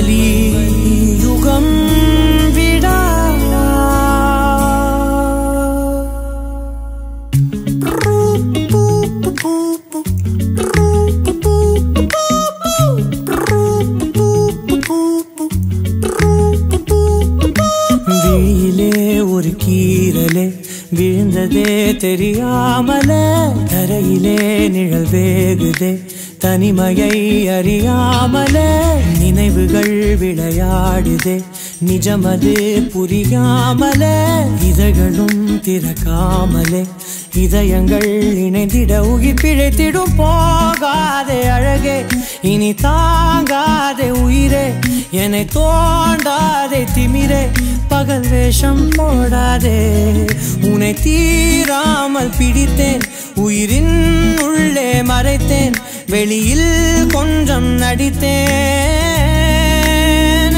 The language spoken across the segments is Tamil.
வலி யுகம் விடா விழியிலே ஒரு கீரலே விழுந்ததே தெரியாமல தரையிலே நிழல் வேகுதே தனிமையை அறியாமல நினைவுகள் விளையாடுதே நிஜமது புரியாமல இதழ்களும் திறக்காமலே இதயங்கள் இணைந்திட உயிர் பிழைத்திடும் போகாதே அழகே இனி தாங்காதே உயிரே என்னை தோண்டாதே திமிரே பகல் வேஷம் போடாதே உன்னை தீராமல் பிடித்தேன் உயிரின் உள்ளே மறைத்தேன் வெளியில் கொஞ்சம் நடித்தேன்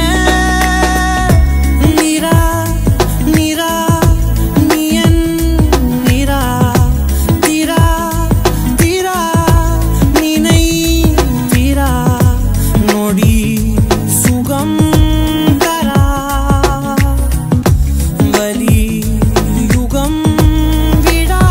நிரா நிரா நீ என் நிரா திரா திரா நினை திரா நொடி சுகம் தரா வலி யுகம் விடா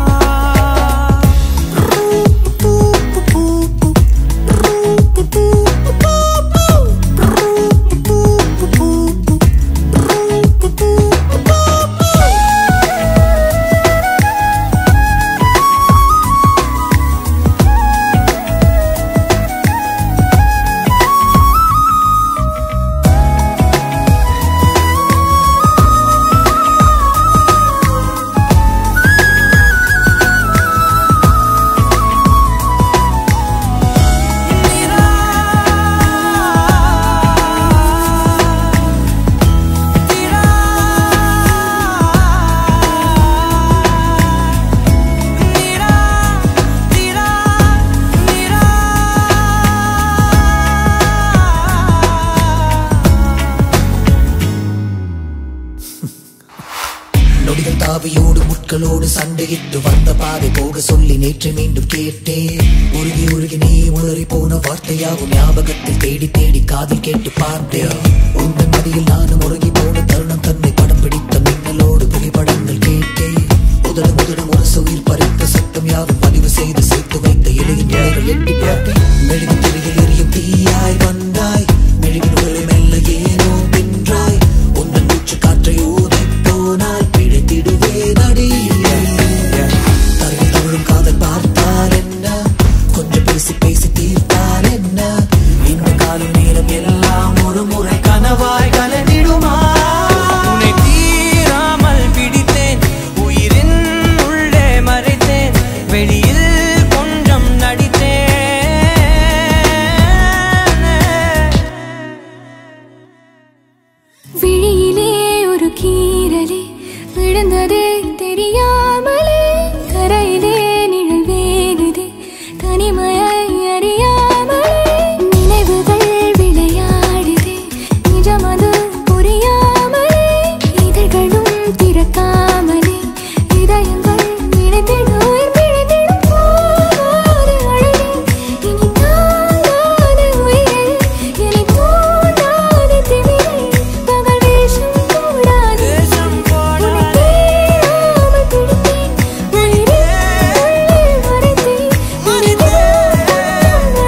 நொடிகள் தாவியோடு முட்களோடு சண்டையிட்டு வந்த பாதை போக சொல்லி நேற்று மீண்டும் கேட்டேன் உருகி உருகி நீ உளறி போன வார்த்தையாகும் ஞாபகத்தில் தேடி தேடி காதில் கேட்டு பார்த்தேன் உங்கள் மடியில் நானும் உருகி போன தருணம் தன்னை படம் பிடித்த மின்னலோடு புகைப்படங்கள் கேட்டேன் உதடு முதடு முரசு உயிர் பறித்த சத்தம் யாவும் பதிவு செய்து சேர்த்து வைத்த எளிய நிலைகள் எட்டி பார்த்தேன் மெழுகு திரையில் எரியும் தீயாய் வந்தாய் மெழுகின் உடலை மெல்ல ஏனோ பின்றாய் உந்தன் மூச்சு காற்றை ஊதி போனால் பிழைத்திடுவே நடி தரையில் தவழும் காதல் பார்த்தால் என்ன கொஞ்சம் பேசி பேசி தீர்த்தால் என்ன இந்த காலம் நேரம் எல்லாம் ஒரு முறை கனவாய் கலந்திடுமா உன்னை தீராமல் பிடித்தேன் உயிரின் உள்ளே மறைத்தேன் வெளியில் கொஞ்சம் நடித்தேன் விழியிலே ஒரு கீரலே விழுந்ததே தெரியாமலே கரையிலே நிழல் வேகுதே தனிமையை அறியாமலே நினைவுகள் விளையாடுதே நிஜமது புரியாமலே இதழ்களும் திறக்காமலே இதயங்கள் இணைந்திடும் உயிர் பிழைத்திடும் போகாது அழகே இனி தாங்காத உயிரே என்னை தோண்டாத திமிரே பகல் வேஷம் போடாதே தேசம் உன்னை போடாதே தீராமல் பிடித்தேன் உயிரின் உள்ளே மறைத்தேன் இனி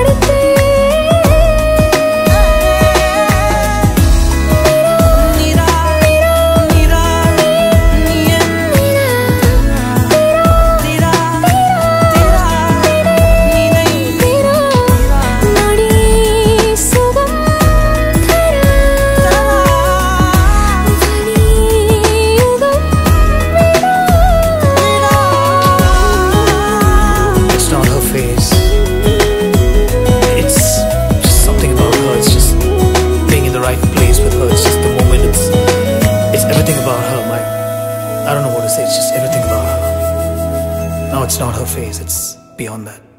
நடத்தேன் நிரா நிரா நீ என் திரா திரா நினை நொடி சுகம் தரா வலி யுகம் It's not her face. It's just something about her. It's just being in the right place with her. It's just the moment. It's it's everything about her. My I don't know what to say. It's just everything about her. No, it's not her face. It's beyond that.